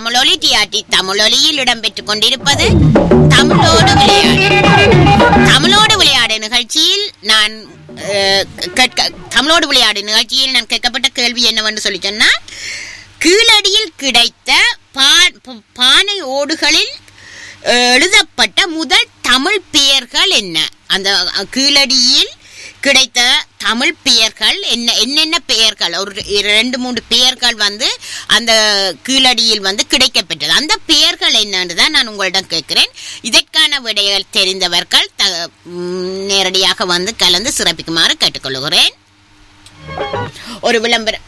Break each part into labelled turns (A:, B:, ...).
A: தமிழொலி டிஆர்டி தமிழொலியில் இடம்பெற்றுக் கொண்டிருப்பது தமிழோடு விளையாடு தமிழோடு விளையாடு நிகழ்ச்சியில் நான் அஹ், கேட்க தமிழோடு விளையாடு நிகழ்ச்சியில் நான் கேட்கப்பட்ட கேள்வி என்னவென்று சொல்லி சொன்னா கீழடியில் கிடைத்த பா- ப- பானை ஓடுகளில் அஹ், எழுதப்பட்ட முதல் தமிழ் பெயர்கள் என்ன அந்த அஹ், கீழடியில் கிடைத்த தமிழ் பெயர்கள் என்ன என்னென்ன பெயர்கள் ஒரு இர- ரெண்டு மூன்று பெயர்கள் வந்து அந்த கீழடியில் வந்து கிடைக்கப்பெற்றது அந்த பெயர்கள் என்னன்னு தான் நான் உங்களிடம் கேட்கிறேன் இதற்கான விடைகள் தெரிந்தவர்கள் த ம், நேரடியாக வந்து கலந்து சிறப்பிக்குமாறு கேட்டுக்கொள்கிறேன் ஒரு விளம்பரம்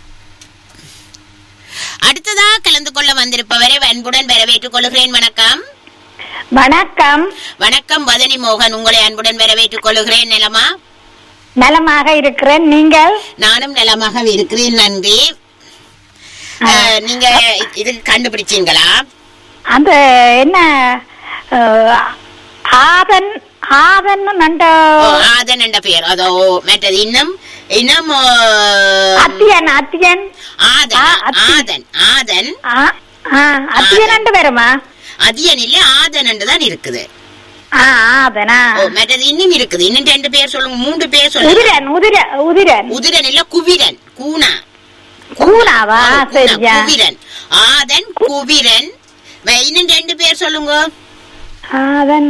A: அடுத்ததாக கலந்து கொள்ள வந்திருப்பவரை அன்புடன் வரவேற்றுக் கொள்கிறேன் வணக்கம்
B: வணக்கம்
A: வணக்கம் வதனி மோகன் உங்களை அன்புடன் வரவேற்றுக் கொள்கிறேன் நிலமா
B: நலமாக இருக்கிறேன் நீங்கள்
A: நானும் நலமாக இருக்கிறேன் நன்றி அஹ், நீங்க இது கண்டுபிடிச்சீங்களா
B: அந்த என்ன அஹ், ஆதன் ஆதன் நண்ட
A: ஓ, ஆதன் என்ற பெயர் அதோ மற்றது இன்னும் இன்னும் அஹ்,
B: அத்தியன் அத்தியன்
A: ஆதன்
B: ஆ, அத்தி.
A: ஆதன் ஆதன்
B: ஆ, ஆ, அத்தியன் ரெண்டு பேருமா
A: அதியன் இல்ல ஆதன் என்று தான் இருக்குது
B: ஆ ஆதனா
A: ஓ மற்றது இன்னும் இருக்குது இன்னும் ரெண்டு பேர் சொல்லுங்க மூன்று பேர் சொல்லுங்க
B: உதிரன் உதிர உதிரன்
A: உதிரன் இல்ல குவிரன் கூனா
B: கூனாவா
A: ஆ, கூனா,
B: சரியா
A: குவிரன் ஆதன் குவிரன் வே- இன்னும் ரெண்டு பேர் சொல்லுங்க
B: ஆதன்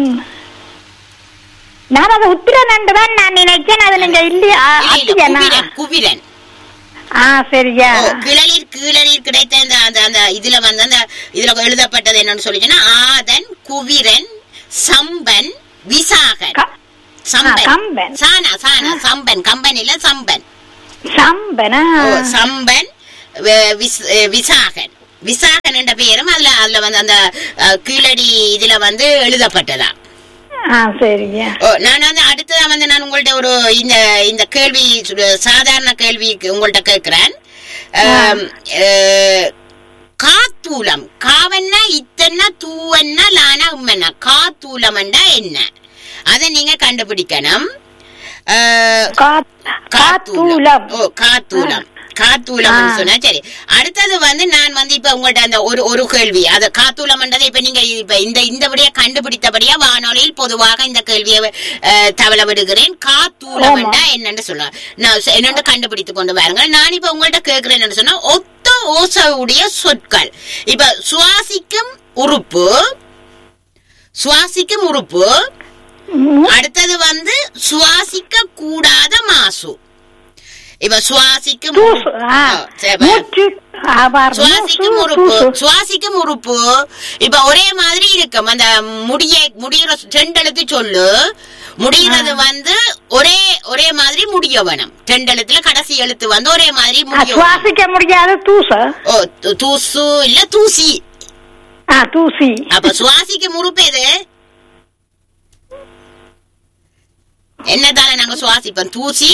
B: நான் அதை உத்திரன் என்று தான் நான் நினைச்சேன் அது நீங்க இல்லையா
A: இல்ல, இல்ல,
B: அத்தியனா
A: குவிரன் குவிரன்
B: ஆ சரியா
A: ஓ, கிளறீர் கீழறீர் கிடைத்த அந்த அந்த அந்த இதுல வந்து அந்த இதுல எழுதப்பட்டது என்னன்னு சொல்லிச்சுன்னா ஆதன் குவிரன் சம்பன் விசாகன்
B: க-
A: சம்பன்
B: ஆ, கம்பன்.
A: சானா சானா சம்பன் கம்பன் இல்ல சம்பன்
B: சம்பனா
A: ஓ, சம்பன் வி- விஸ்- அஹ், விசாகன் விசாகன் என்ற பெயரும் அதுல அதுல வந்து அந்த அஹ், கீழடி இதுல வந்து எழுதப்பட்டதா
B: ஆ சரியா
A: ஓ, நான் வந்து அடுத்ததா வந்து நான் உங்கள்ட்ட ஒரு இந்த இந்த கேள்வி சு- சாதாரண கேள்வி உங்கள்ட்ட கேட்கிறேன் ஆம், அஹ், காத்தூலம் காவன்னா இத்தன்னா தூவன்னா லானா உம்மன்னா காத்தூலம் என்ன அதை நீங்க கண்டுபிடிக்கணும் அஹ்,
B: கா- காத்தூலம்
A: ஓ காத்தூலம் காத்தூலம்
B: ஆ.
A: சொன்னா சரி அடுத்தது வந்து நான் வந்து இப்ப உங்கள்ட்ட அந்த ஒரு ஒரு கேள்வி அது காத்தூலம்ன்றதை இப்ப நீங்க இப்ப இந்த இந்த கண்டுபிடித்தபடியா வானொலியில் பொதுவாக இந்த கேள்வியை அஹ், தவள விடுகிறேன் காத்தூலம்
B: ஆமா.
A: என்னன்னு சொல்ல நான் சொ- என்னன்னு கண்டுபிடித்து கொண்டு வாருங்க நான் இப்ப உங்கள்ட்ட கேட்கிறேன் என்னன்னு சொன்னா ஒத்த ஓசையுடைய சொற்கள் இப்ப சுவாசிக்கும் உறுப்பு சுவாசிக்கும் உறுப்பு
B: மூ-
A: அடுத்தது வந்து சுவாசிக்க கூடாத மாசு இப்ப சுவாசிக்கும்
B: தூசு ஆ,
A: ஆ, சரி.
B: மூச்சு ஆ, பாரு,
A: சுவாசிக்கும்
B: மூசு,
A: உறுப்பு
B: தூசு.
A: சுவாசிக்கும் உறுப்பு இப்ப ஒரே மாதிரி இருக்கும் அந்த முடிய முடிகிற ரெண்டெழுத்து சொல்லு முடிகிறது வந்து ஒரே ஒரே மாதிரி முடிய வேணும் ரெண்டெழுத்துல கடைசி எழுத்து வந்து ஒரே மாதிரி
B: ஆ,
A: முடிய வேணும்.
B: சுவாசிக்க முடியாத தூச
A: ஓ து- தூசு இல்ல தூசி
B: ஆ தூசி
A: அப்ப சுவாசிக்கும் உறுப்பு எது என்னதால நாங்க சுவாசிப்போம் தூசி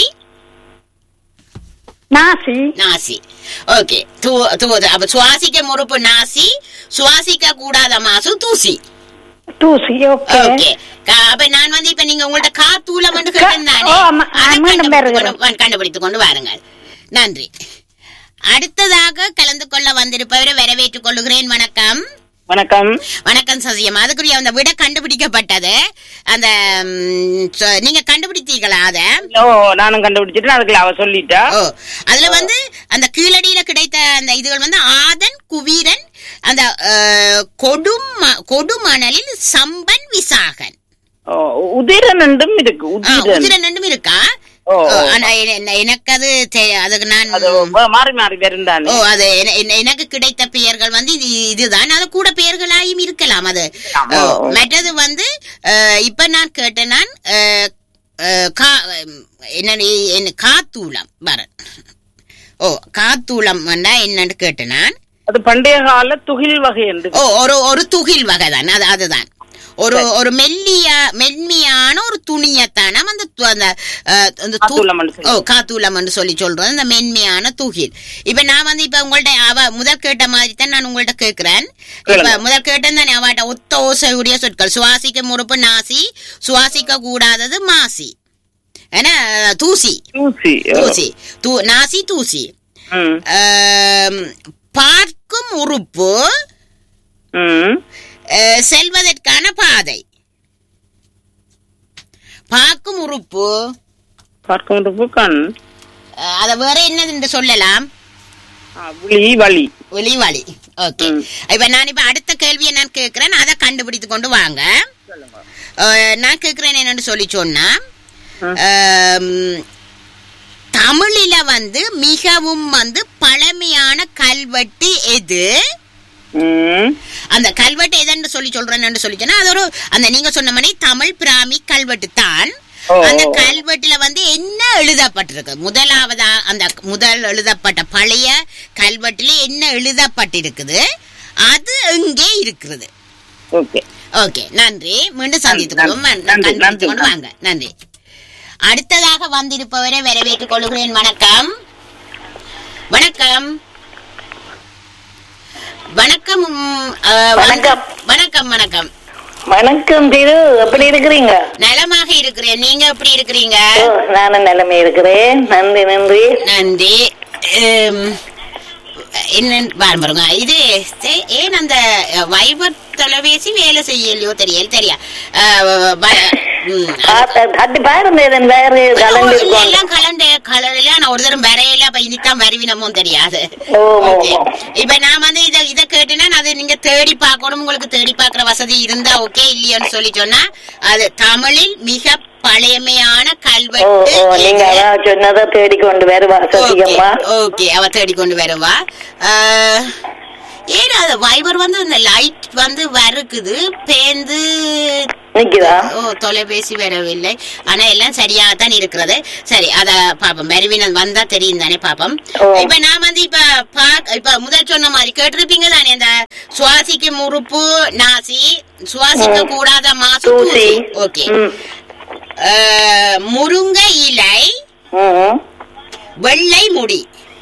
B: நாசி
A: நாசி ஓகே அப்ப சுவாசிக்க உறுப்பு நாசி சுவாசிக்க கூடாத மாசு தூசி
B: தூசி ஓகே
A: ஓகே அப்ப நான் வந்து இப்ப நீங்க உங்கள்ட்ட காத்தூலம் வந்து கேட்டேன் தானே
B: ஓ, ஆமா. ஆ,
A: அதை
B: மீண்டும்
A: கண்டுபிடித்து
B: பெறுகிறேன்.
A: கொண்டு- கண்டுபிடித்துக் கொண்டு வாருங்கள் நன்றி அடுத்ததாக கலந்து கொள்ள வந்திருப்பவரை வரவேற்றுக் கொள்ளுகிறேன் வணக்கம்
C: வணக்கம்
A: வணக்கம் சசியம் அதுக்குரிய அந்த விட கண்டுபிடிக்கப்பட்டது அந்த ம், சொ- நீங்க கண்டுபிடித்தீங்களா அத
C: ஓ நானும் கண்டுபிடிச்சிட்டு அதுக்குள்ள அவ சொல்லிட்டா
A: ஓ அதுல வந்து அந்த கீழடியில கிடைத்த அந்த இதுகள் வந்து ஆதன் குவீரன் அந்த அஹ், கொடும் கொடுமணலில் சம்பன் விசாகன்
C: ஓ, உதிரன் என்றும் இருக்கு
A: ஆ,
C: உதிரன்
A: உதிரன் ரெண்டும் இருக்கா
C: ஓ,
A: ஓ,
C: ஓ.
A: ஆனா என- என- எனக்கு அது தெ- அதுக்கு நான்
C: அது வ- மாறி மாறி வருந்தானே
A: ஓ அது என- என- எனக்கு கிடைத்த பெயர்கள் வந்து இது இதுதான் அது கூட பெயர்களாயும் இருக்கலாம் அது
C: ஆமா.
A: ஓ, மற்றது வந்து அஹ், இப்ப நான் கேட்டேன் நான் அஹ், அஹ், கா- என்ன என்ன காத்தூலம் வர ஓ காத்தூலம் என்னன்னு கேட்டேன் நான்
C: அது பண்டைய கால துகில் வகை என்று
A: ஓ ஒரு ஒரு துகில் வகை தான் அது அதுதான் ஒரு ஒரு மெல்லிய மென்மையான ஒரு துணியத்தான் நம்ம அந்த து- அந்த அஹ், அந்த து-
C: காத்தூலம்னு சொல்லி.
A: ஓ காத்தூலம்னு சொல்லி சொல்றோம் அந்த மென்மையான துகில் இப்ப நான் வந்து இப்ப உங்கள்ட்ட அவ முதல் கேட்ட மாதிரி தான் நான் உங்கள்ட்ட கேக்குறேன் இப்ப
C: கேளுங்க.
A: முதல் கேட்டேன் தானே அவட்ட ஒத்த ஓசையுடைய சொற்கள் சுவாசிக்க முறுப்பு நாசி சுவாசிக்க கூடாதது மாசி ஏன்னா தூசி
C: தூசி ஓ.
A: தூசி தூ நாசி தூசி
C: ம்.
A: ஆம், பார்க்கும் உறுப்பு
C: ம்
A: அஹ், செல்வதற்கான பாதை பார்க்கும் உறுப்பு
C: பார்க்கும் உறுப்பு கண்
A: அஹ், அத வேற என்னது என்று சொல்லலாம்
C: ஆ, விழி வழி
A: ஒலி வழி ஓகே
C: ம்.
A: இப்ப நான் இப்ப அடுத்த கேள்வியை நான் கேட்கிறேன் அதை கண்டுபிடித்து கொண்டு வாங்க அஹ், நான் கேட்கிறேன் என்னன்னு சொல்லி சொன்னா
C: ம்.
A: அம், தமிழில வந்து மிகவும் வந்து பழமையான கல்வெட்டு எது
C: ம்
A: அந்த கல்வெட்டு எதுன்னு சொல்லி சொல்றேன்னு சொல்லி சொன்னா அது ஒரு அந்த நீங்க சொன்ன மாதிரி தமிழ் பிராமி கல்வெட்டு தான்
C: ஓ.
A: அந்த கல்வெட்டுல வந்து என்ன எழுதப்பட்டிருக்கு முதலாவதா அந்த முதல் எழுதப்பட்ட பழைய கல்வெட்டுல என்ன எழுதப்பட்டிருக்குது அது எங்கே இருக்கிறது
C: ஓகே
A: ஓகே நன்றி மீண்டும் சந்தித்துக்
C: நன்றி,
A: கொள்வோம்
C: நன்றி,
A: கண்டுபிடித்துக்
C: நன்றி,
A: கொண்டு வாங்க நன்றி அடுத்ததாக வந்திருப்பவரை வரவேற்றுக் கொள்கிறேன் வணக்கம் வணக்கம் வணக்கம் உம், அஹ்,
B: வணக்கம்.
A: வணக்கம் வணக்கம்
B: வணக்கம் திரு எப்படி இருக்கிறீங்க
A: நலமாக இருக்கிறேன் நீங்க எப்படி இருக்கிறீங்க
B: ஓ, நானும் நிலைமை இருக்கிறேன் நன்றி நன்றி
A: நன்றி உம், என்ன பாருங்க இது சே- ஏன் அந்த அஹ், வைபர் தொலைபேசி வேலை செய்யலையோ தெரியல தெரியா அஹ், வ- உம்,
B: பார்த்த- தட்டி பாருங்க இதன் வேறு கலந்து
A: இல்ல,
B: இருக்கும்
A: எல்லாம் கலண்டு கலர்ல நான் ஒரு தரம் வரையில அப்ப இனித்தான் வருவினமோ தெரியாது
B: ஓ, ஓ,
A: Okay.
B: ஓ.
A: இப்ப நான் வந்து இத இத கேட்டேன்னா அது நீங்க தேடி பார்க்கணும் உங்களுக்கு தேடி பார்க்கிற வசதி இருந்தா ஓகே இல்லையோன்னு சொல்லி சொன்னா அது தமிழில் மிக பழையமையான
B: ஓ
A: கல்வெட்டு
B: ஓ நீங்க
A: எது?
B: அதான் சொன்னதை தேடிக்கொண்டு வருவா சசிகம்மா
A: ஓகே அவ தேடி கொண்டு வருவா அஹ், ஏன் அது வைபர் வந்து அந்த லைட் வந்து வருக்குது பேந்து
B: நிக்குதா
A: ஓ தொலைபேசி வரவில்லை ஆனா எல்லாம் சரியாகத்தான் இருக்கிறது சரி அத பாப்போம் மெருவினன் வந்தா தெரியும் தானே பாப்போம்
B: ஓ.
A: இப்ப நான் வந்து இப்ப பாக்- இப்ப முதல் சொன்ன மாதிரி கேட்டிருப்பீங்க தானே அந்த சுவாசிக்கும் உறுப்பு நாசி சுவாசிக்க
B: ம்.
A: கூடாத மாசு
B: தூசி
A: ஓகே
B: ம்.
A: முருங்கை இலை
B: ம்.
A: வெள்ளை முடி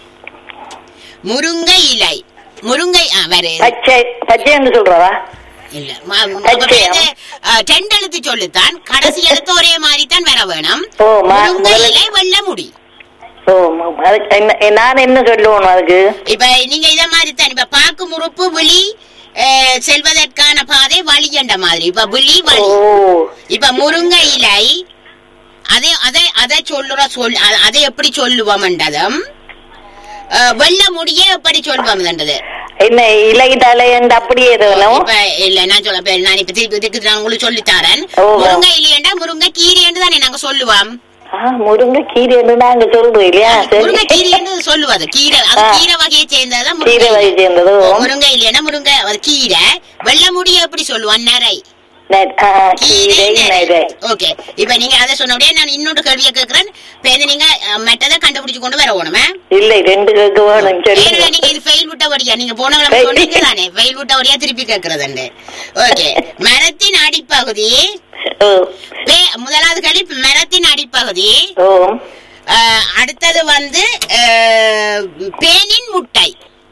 A: முருங்கை இலை முருங்கை ஆ, வேற எது?
B: பச்சை பச்சை என்று சொல்றவா
A: இல்ல ம- ம-
B: பச்சையா?
A: இது, ஆ, ரெண்டு எழுத்து சொல்லுத்தான் கடைசி எழுத்து ஒரே மாதிரி தான் வர வேணும்
B: ஓ, மா-
A: முருங்கை
B: முதல்ல-
A: இலை வெள்ளை முடி
B: ஓ ம- அதுக்கு என்ன நான் என்ன சொல்லுவோம் அதுக்கு
A: இப்ப நீங்க இத மாதிரி தான் இப்ப பார்க்கும் உறுப்பு விழி அஹ், செல்வதற்கான பாதை வழி என்ற மாதிரி இப்ப விழி
B: ஓ
A: வழி இப்ப முருங்கை இலை அதை அதை அதை சொல்லுற சொல் அ- அதை எப்படி சொல்லுவோம்ன்றதும் அஹ், வெள்ளை முடிய எப்படி சொல்லுவோம்ன்றது
B: என்ன இலை தலை என்று அப்படியே எதுவும்
A: இப்ப இல்ல நான் சொல்ல இப்ப நான் இப்ப திருப்பி இதுக்கு நான் உங்களுக்கு சொல்லி தரேன்
B: ஓ.
A: முருங்கை இல்லையண்டா முருங்கை கீரை என்று தானே நாங்க சொல்லுவோம்
B: ஆ முருங்கை கீரை என்று நாங்க சொல்றோம் இல்லையா
A: முருங்கை
B: சரி
A: கீரை என்று சொல்லுவது கீரை அது
B: ஆ.
A: கீரை வகையை சேர்ந்ததுதான்
B: கீரை
A: முருங்கை
B: வகை சேர்ந்தது
A: ஓ, முருங்கை இல்லைன்னா முருங்கை அது கீரை வெள்ளை முடிய எப்படி சொல்லுவான் நரை
B: நெ- ஆ, கீரை நெரை
A: ஓகே இப்ப நீங்க அதை சொன்னபடியே நான் இன்னொரு கேள்வியை கேட்கிறேன் இப்ப இது நீங்க அஹ், மெட்டதை கண்டுபிடிச்சு கொண்டு வர வேணுமே
B: இல்லை ரெண்டு கேட்க வேணும்
A: ஏன்னா
B: சொல்லுங்க
A: நீங்க இது ஃபெயில் விட்ட வழியா நீங்க போன கிழமை
B: Fail.
A: சொன்னீங்க தானே ஃபெயில் விட்ட வழியா திருப்பி கேட்கறதுண்டு ஓகே மரத்தின் அடிப்பகுதி
B: ஓ
A: பே- முதலாவது கேள்வி மரத்தின் அடிப்பகுதி
B: ஓ
A: அஹ், அடுத்தது வந்து அஹ், பேனின் முட்டை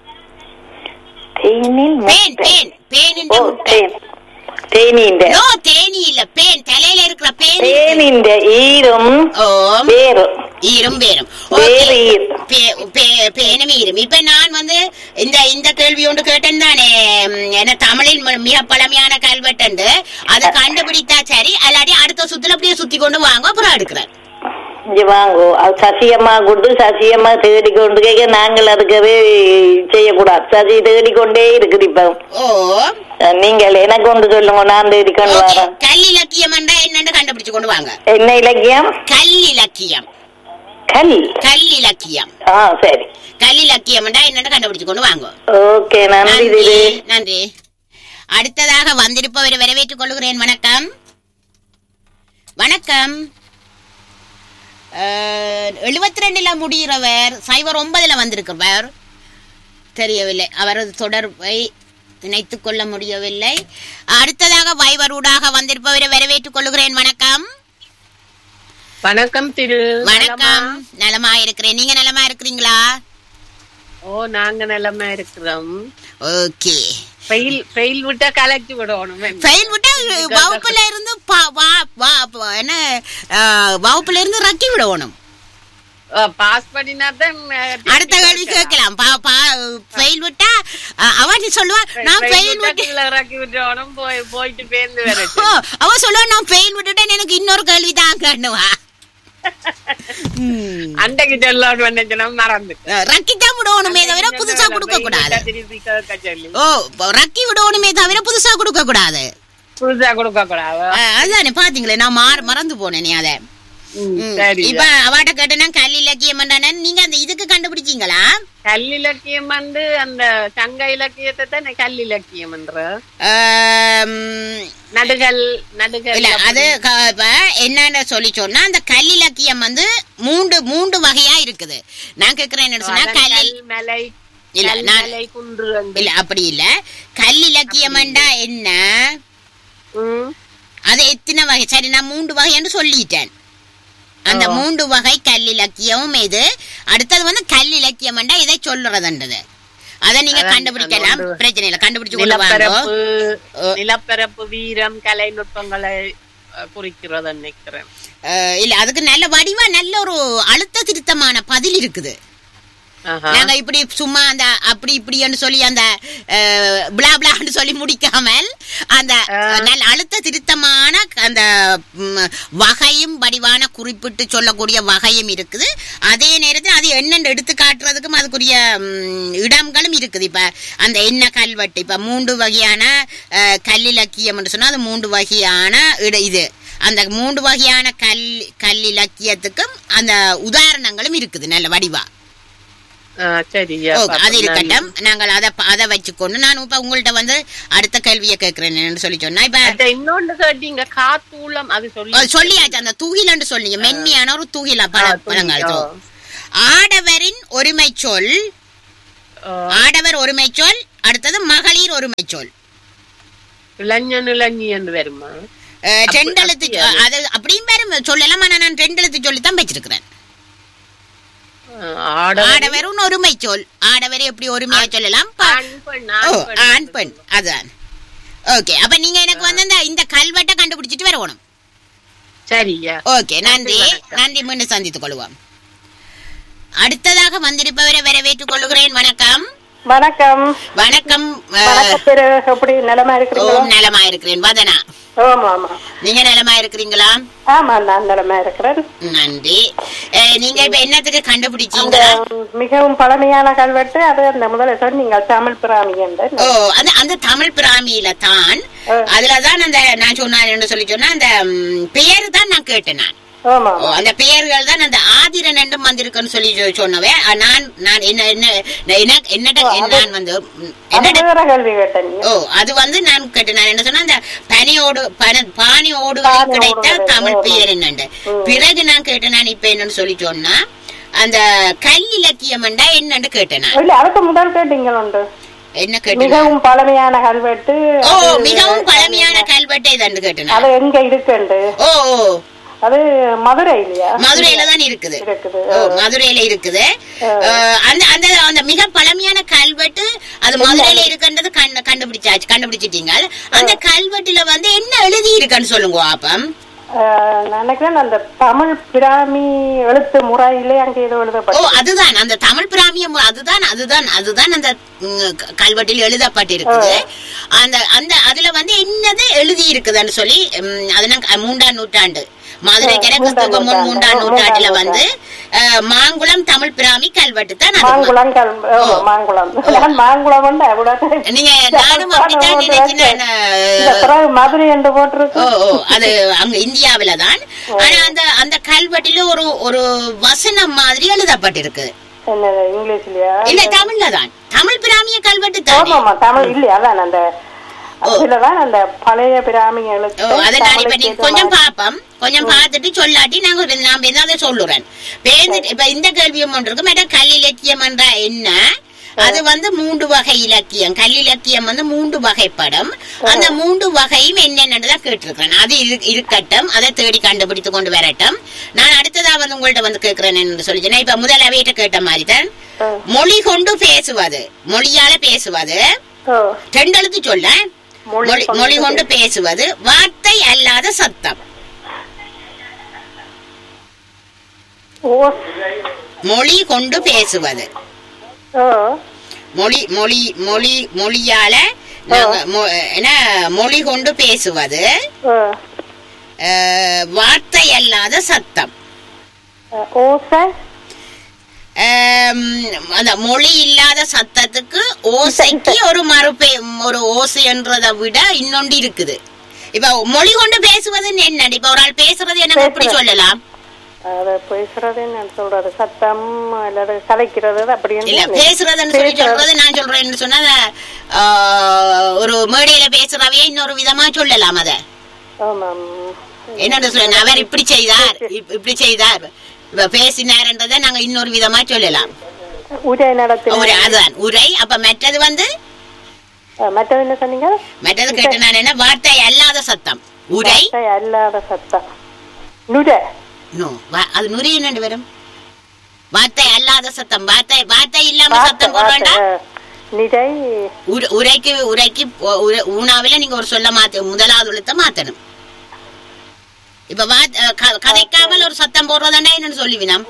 B: தேனின்
A: பேன்
B: முட்டை.
A: பேன் பேனின்
B: ஓ
A: முட்டை
B: தேன் தேனின்ற
A: நோ தேனி இல்ல பேன் தலையில இருக்கிற பேன்
B: தேனின்ற ஈரும்
A: ஓம்
B: வேரும்
A: ஈரும் பேரும்
B: வேறு ஈர்
A: பே- பே- பேனும் ஈரும் இப்ப நான் வந்து இந்த இந்த கேள்வி ஒன்று கேட்டேன் தானே ம், என்ன தமிழில் மி- மிக பழமையான கல்வெட்டு அதை கண்டுபிடித்தா சரி அல்லாடி அடுத்த சுத்துல அப்படியே சுத்தி கொண்டு வாங்க அப்புறம் எடுக்கிறேன்
B: இங்க வாங்கோ அது சசியம்மா கொடுத்து சசியம்மா தேடி கொண்டு கேட்க நாங்கள் அதுக்கவே செய்யக்கூடாது சசி தேடிக்கொண்டே இருக்குது இப்ப
A: ஓ
B: நீங்கள் எனக்கு ஒன்று சொல்லுங்க நான் தேடிக்கொண்டு
A: ஓகே
B: வரேன்
A: கல் இலக்கியம் என்றா என்னன்னு கண்டுபிடிச்சு கொண்டு வாங்க
B: என்ன இலக்கியம்
A: கல் இலக்கியம்
B: கல்
A: கல் இலக்கியம்
B: ஆ சரி
A: கல் இலக்கியம் என்றா என்னன்னு கண்டுபிடிச்சு கொண்டு வாங்க
B: ஓகே நன்றி
A: நன்றி
B: திரு
A: நன்றி அடுத்ததாக வந்திருப்பவரை வரவேற்றுக் கொள்கிறேன் வணக்கம் வணக்கம் எழுபத்தி ரெண்டுல முடிகிறவர் சைபர் ஒன்பதுல வந்திருக்கிறவர் தெரியவில்லை அவரது தொடர்பை இணைத்துக் கொள்ள முடியவில்லை அடுத்ததாக வைவரூடாக வந்திருப்பவரை வரவேற்றுக் கொள்கிறேன் வணக்கம்
D: வணக்கம் திரு
A: வணக்கம் நலமா இருக்கிறேன் நீங்க நலமா இருக்கிறீங்களா
D: ஓ நாங்க நிலைமை இருக்கிறோம்
A: ஓகே
D: ஃபெயில் ஃபெயில் விட்டா கலெக்ட் விடணும்
A: ஃபெயில் விட்டா வகுப்புல இருந்து பா- வா- வா- ப- என்ன ஆ, வகுப்புல இருந்து ரக்கி விடணும்
D: பாஸ் பண்ணினா தான்
A: அடுத்த கேள்வி கேட்கலாம் ஃபெயில் விட்டா அ- அவ சொல்லுவா நான் பெயின் விட்டு
D: கீழே இறக்கி விட்டோனும் போய் போயிட்டு பேர்ந்து வேற
A: ஓ, அவ சொல்லுவா நான் பெயின் விட்டுட்டேன் எனக்கு இன்னொரு கேள்வி தான் கண்ணுவா
D: அண்டைக்கு சொல்லணும் வந்துச்சுன்னா மறந்து
A: ரக்கி தான் விடணுமே தவிர புதுசா கொடுக்க கூடாது
D: திருப்பி கேட்க சொல்லி
A: ஓ இப்ப ரக்கி விடணுமே தவிர புதுசா கொடுக்க கூடாது
D: புதுசா கொடுக்க கூடாது
A: அஹ், அதுதானே பாத்தீங்களே நான் மாற மறந்து போனேனே அத
D: ம்,
A: ம்.
D: சரி
A: இப்ப அவாட்ட கேட்டேன்னா கல் இலக்கியம் நீங்க அந்த இதுக்கு கண்டுபிடிச்சீங்களா
D: கல் இலக்கியம் வந்து அந்த சங்க இலக்கியத்தை தானே கல் இலக்கியம் என்ற
A: ஆம்,
D: நடுகள் நடுகள்
A: இல்ல அது க- இப்ப என்னன்னு சொல்லி சொன்னா அந்த கல் இலக்கியம் வந்து மூன்று மூன்று வகையா இருக்குது நான் கேக்குறேன் என்ன சொன்னா
D: அதான்
A: கல்லில்
D: கல் மலை
A: இல்ல,
D: கல்
A: நான்-
D: மலை குன்று ரெண்டு.
A: இல்ல அப்படி இல்ல கல் இலக்கியம்டா என்ன
D: ம்.
A: அது எத்தனை வகை சரி நான் மூன்று வகைன்னு சொல்லிட்டேன் அந்த மூன்று வகை கல் இலக்கியமும் இது அடுத்தது வந்து கல் இலக்கியம்டா இதை சொல்றதுன்றது அதை நீங்க
D: அதான்
A: கண்டுபிடிக்கலாம்
D: அது ஒன்று.
A: பிரச்சனை இல்லை கண்டுபிடிச்சு கொண்டு வாங்க
D: நிலப்பரப்பு
A: ஓ.
D: நிலப்பரப்பு வீரம் கலைநுட்பங்களை அஹ், குறிக்கிறது நினைக்கிறேன்
A: அஹ், இல்ல அதுக்கு நல்ல வடிவா நல்ல ஒரு அழுத்த திருத்தமான பதில் இருக்குது
D: ஆஹா.
A: நாங்க இப்படி சும்மா அந்த அப்படி இப்படின்னு சொல்லி அந்த பிளா பிளான்னு சொல்லி முடிக்காமல் அந்த நல்ல அழுத்த திருத்தமான அந்த ம், வகையும் வடிவான குறிப்பிட்டு சொல்லக்கூடிய வகையும் இருக்குது அதே நேரத்தில் அது என்னென்னு எடுத்து காட்டுறதுக்கும் அதுக்குரிய ம், இடங்களும் இருக்குது இப்ப அந்த என்ன கல்வெட்டு இப்ப மூன்று வகையான அஹ், கல்லிலக்கியம் சொன்னா அது மூன்று வகையான இட இது அந்த மூன்று வகையான கல் கல்லிலக்கியத்துக்கும் அந்த உதாரணங்களும் இருக்குது நல்ல வடிவா
D: ஆஹ், சரியா
A: ஓ,
D: பாப்போம்.
A: அது இருக்கட்டும் நாங்கள் அதை அதை வச்சுக்கொண்டு நான் இப்ப உங்கள்ட்ட வந்து அடுத்த கேள்வியை கேட்கிறேன் சொல்லி சொன்னா இப்ப
D: அத இன்னொன்னு கேட்டீங்க காத்தூளம் அது சொல்லி
A: ஓ, சொல்லியாச்சு அந்த தூகிலன்னு சொன்னீங்க மென்மையான ஒரு தூகில பழ
D: ஆ, தூகில்,
A: பழங்கள்
D: ஆ.
A: ஆடவரின் ஒருமை சொல்
D: ஆஹ்,
A: ஆடவர் ஒருமை சொல் அடுத்தது மகளிர் ஒருமை சொல்
D: இளைஞன் இளைஞி என்று வருமா
A: அஹ்,
D: அப்ப-
A: ரெண்டெழுத்து
D: அப்படியா?
A: சொ- அது அப்படியும் வேற சொல்லலாம் ஆனா நான் ரெண்டெழுத்து சொல்லி தான் வச்சிருக்கிறேன்
D: ஆஹ், ஆடவர்
A: ஆடவரும் ஒருமை சொல் ஆடவரை எப்படி ஒருமையா சொல்லலாம் ப-
D: ஆண் பெண்
A: ஓ
D: ஆண் பெண்
A: ஆண் பெண் அதான் ஓகே அப்ப நீங்க எனக்கு வந்து இந்த இந்த கல்வெட்டை கண்டுபிடிச்சிட்டு வரணும்
D: சரியா
A: ஓகே நன்றி நன்றி மீண்டும் சந்தித்துக் கொள்வோம் அடுத்ததாக வந்திருப்பவரை வரவேற்றுக் கொள்கிறேன் வணக்கம்
B: வணக்கம்
A: வணக்கம் அஹ்,
B: வணக்கம் திரு எப்படி நிலமா இருக்கிறீங்களா
A: ஓம் நலமா இருக்கிறேன் வதனா
B: ஆமா ஆமா
A: நீங்க நலமா இருக்கிறீங்களா
B: ஆமா நான் நிலமா இருக்கிறேன்
A: நன்றி அஹ், நீங்க இப்ப என்னத்துக்கு
B: அந்த
A: கண்டுபிடிச்சீங்க
B: மிகவும் பழமையான கல்வெட்டு அது அந்த முதல்ல சொன்னீங்க தமிழ் பிராமி என்று
A: ஓ அந்த அந்த தமிழ் பிராமியில தான் அதுலதான் அந்த நான் சொன்னேன் என்று சொல்லி சொன்னா அந்த ம், பெயர் தான் நான் கேட்டேன் நான்
B: ஆமா
A: ஓ, அந்த பெயர்கள் தான் அந்த ஆதிரன் என்றும் வந்திருக்குன்னு சொல்லி சொ- சொன்னவே அஹ், நான் நான் என்ன என்ன என்ன- என்னட்ட நான் வந்து ம்,
B: அது
A: என்னட்ட
B: வேற கேள்வி கேட்டேன் நீங்க.
A: ஓ அது வந்து நான் கேட்டேன் நான் என்ன சொன்னா அந்த பனியோடு பன பானி ஓடுகளில்
B: பானி
A: கிடைத்த
B: ஓடுகளில்,
A: தமிழ்
B: ஆமா.
A: பெயர் என்னண்டு பிறகு நான் கேட்டேன் நான் இப்ப என்னன்னு சொல்லி சொன்னா அந்த கல் இலக்கியம் என்னன்னு கேட்டேன் நான்
B: இல்ல அதுக்கு முதல் கேட்டீங்க உண்டு
A: என்ன கேட்டேன்
B: மிகவும் பழமையான கல்வெட்டு
A: ஓ
B: அது-
A: மிகவும் பழமையான கல்வெட்டை தான் கேட்டேன் நான்.
B: அது எங்க இருக்குண்டு
A: ஓ ஓ
B: அது மதுரை இல்லையா
A: மதுரையில தான் இருக்குது
B: இருக்குது
A: ஓ மதுரையில இருக்குது அஹ், அந்த அந்த அந்த மிக பழமையான கல்வெட்டு அது மதுரையில இருக்குன்றது கண்டு கண்டுபிடிச்சாச்சு கண்டுபிடிச்சிட்டீங்க அந்த கல்வெட்டுல வந்து என்ன எழுதி இருக்குன்னு சொல்லுங்க அப்பம்
B: அஹ், நான் நினைக்கிறேன் அந்த தமிழ் பிராமி எழுத்து முறையிலே அங்க ஏதோ
A: ஓ
B: எழுதப்பட்டு
A: அதுதான் அந்த தமிழ் பிராமியம் அதுதான் அதுதான் அதுதான் அந்த ம், க- கல்வெட்டில் எழுதப்பட்டிருக்குது அந்த அந்த அதுல வந்து என்னது எழுதி இருக்குதுன்னு சொல்லி ம், அது நான் க- மூன்றாம் நூற்றாண்டு மதுரை கிழக்கு முன் மூன்றாம் நூற்றாண்டுல வந்து அஹ், மாங்குளம் தமிழ் பிராமி கல்வெட்டு தான் அது
B: மாங்குளம் கல் ஓ, மாங்குளம் நான் மாங்குளம் உண்டு அவ்வளவு
A: நீங்க நானும் அப்படித்தான் நினைக்கிறேன்
B: இந்த பிறகு மதுரை என்று
A: ஓ
B: போட்டிருக்கு
A: ஓ அது அங்க இந்தியாவில தான் ஆனா அந்த அந்த கல்வெட்டில ஒரு ஒரு வசனம் மாதிரி எழுதப்பட்டிருக்கு
B: என்ன இங்கிலீஷ்லயா
A: இல்ல தமிழ்ல தான் தமிழ் பிராமிய கல்வெட்டு தானே
B: ஆமாமா தமிழ் இல்லையா அதான் அந்த அதுலதான் அந்த பழைய பிராமி
A: ஓ
B: எழுத்து
A: அதை நான் இப்ப
B: தமிழுக்கு
A: நீங்க
B: ஏத்த
A: கொஞ்சம்
B: மாதிரி.
A: பாப்போம் கொஞ்சம் பார்த்துட்டு சொல்லாட்டி நாங்க ஒரு- நான் என்ன சொல்லுறேன் பேர்ந்துட்டு இப்ப இந்த கேள்வியும் ஒன்று இருக்கு மேடம் கல் இலக்கியம் என்ற என்ன அது வந்து மூன்று வகை இலக்கியம் கல் இலக்கியம் வந்து மூன்று வகைப்படும் அந்த மூன்று வகையும் என்னென்னதான் கேட்டிருக்கிறேன் அது இரு- இருக்கட்டும் அதை தேடி கண்டுபிடித்து கொண்டு வரட்டும் நான் அடுத்ததா வந்து உங்கள்ட்ட வந்து கேட்கிறேன் என்று சொல்லி சொன்னேன். இப்ப முதல் அவையிட்ட கேட்ட மாதிரி தான்
B: ம்.
A: மொழி கொண்டு பேசுவது மொழியால பேசுவது
B: ஓ,
A: ரெண்டெழுத்து சொல்ல
B: மொழி
A: மொழி
B: கொண்டு
A: மொழி கொண்டு பேசுவது வார்த்தை அல்லாத சத்தம்
B: ஓ,
A: மொழி கொண்டு பேசுவது
B: ஓ,
A: மொழி மொழி மொழி மொழியால நாங்க மொ- என்ன மொழி கொண்டு பேசுவது
E: ஆ.
A: அஹ், வார்த்தை அல்லாத சத்தம்
E: ஆ, ஓசை
A: ஆம், அந்த மொழி இல்லாத சத்தத்துக்கு ஓசைக்கு ஒரு மறுபே ஒரு ஓசைன்றதை விட இன்னொன்று இருக்குது இப்ப மொழி கொண்டு பேசுவதுன்னு என்ன இப்ப ஒரு ஆள் பேசுறது எனக்கு எப்படி
E: பேசுறது.
A: சொல்லலாம்
E: அத பேசுறது நான் சொல்றது சத்தம் அல்லது கலைக்கிறது அப்படின்னு
A: இல்ல பேசுறதுன்னு சொல்லி சொல்றது நான் சொல்றேன்னு சொன்னா அத, ஆ, ஒரு மேடையில பேசுறவையே இன்னொரு விதமா சொல்லலாம் அத
E: ஆமாம்
A: என்னன்னு சொல்ல அவர் இப்படி செய்தார் இப்- இப்படி செய்தார் இப்ப பேசினார்ன்றதை நாங்க இன்னொரு விதமா சொல்லலாம்
E: உரை நடத்தி
A: ஒரு அதுதான் உரை அப்ப மற்றது வந்து
E: மற்றது என்ன சொன்னீங்க
A: மற்றது கேட்ட நான் என்ன வார்த்தை அல்லாத சத்தம் உரை
E: வார்த்தை அல்லாத சத்தம் நுரை
A: நோ வா- அது நுரி என்னண்டு வரும் வார்த்தை அல்லாத சத்தம் வார்த்தை வார்த்தை இல்லாம சத்தம் போட வேண்டாம்
E: நிறை
A: உர- உரைக்கு உரைக்கு ஒ- உர- ஊனாவில நீங்க ஒரு சொல்ல மாத்த முதலாவது எழுத்த மாத்தணும் இப்ப வாத்- அஹ் க- கதைக்காமல் ஒரு சத்தம் போடுறதாண்டா என்னன்னு சொல்லுவினம்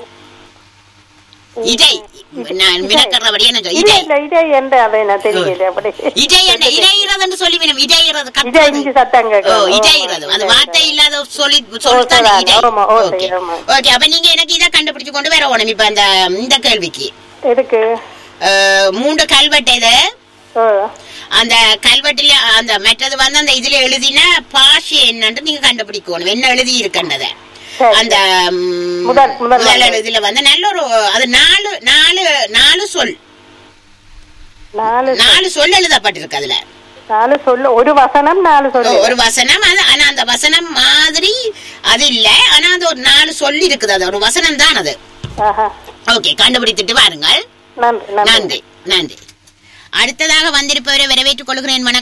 A: இடை நான் மினக்கறபடி என்ன சொல்
E: இல்லை
A: இடை
E: இல்ல இடை என்று அதை நான் தெரியல அப்படி
A: இடை என்ன இடையிறதுன்னு சொல்லுவினம் இடையிறது
E: இடை
A: கத்துறது
E: இஞ்சி சத்தம்
A: ஓ
E: கேட்கும்
A: இடையிறது அது வார்த்தை இல்லாத சொல்லி சொல்லித்தான்
E: ஓசைதான்.
A: இடை
E: ஆமா, ஓசை,
A: ஓகே
E: ஆமா.
A: ஓகே அப்ப நீங்க எனக்கு இதை கண்டுபிடிச்சு கொண்டு வர வேணும் இப்ப அந்த இந்த கேள்விக்கு
E: எதுக்கு
A: அஹ், மூன்று கல்வெட்டு இது
E: ஓ,
A: அந்த கல்வெட்டுல அந்த மற்றது வந்து அந்த இதுல எழுதின பாஷை என்னன்னு நீங்க கண்டுபிடிக்கணும் என்ன எழுதி இருக்குன்றத
E: சரி.
A: அந்த ம்,
E: முதல்- முதல்
A: முதல்
E: வந்து.
A: இதுல வந்து நல்ல ஒரு அது நாலு நாலு நாலு சொல்
E: நாலு
A: நாலு சொல் எழுதப்பட்டிருக்கு அதுல
E: நாலு சொல்லு ஒரு வசனம் நாலு சொல்லு
A: ஒரு வசனம் அது ஆனா அந்த வசனம் மாதிரி அது இல்ல ஆனா அது ஒரு நாலு சொல் இருக்குது அது ஒரு வசனம் தான் அது
E: ஆஹா.
A: ஓகே கண்டுபிடித்துட்டு வாருங்கள்
E: நன்றி நன்றி
A: நன்றி நன்றி அடுத்ததாக வந்திருப்பவரை வரவேற்றுக் கொள்கிறேன் வணக்கம்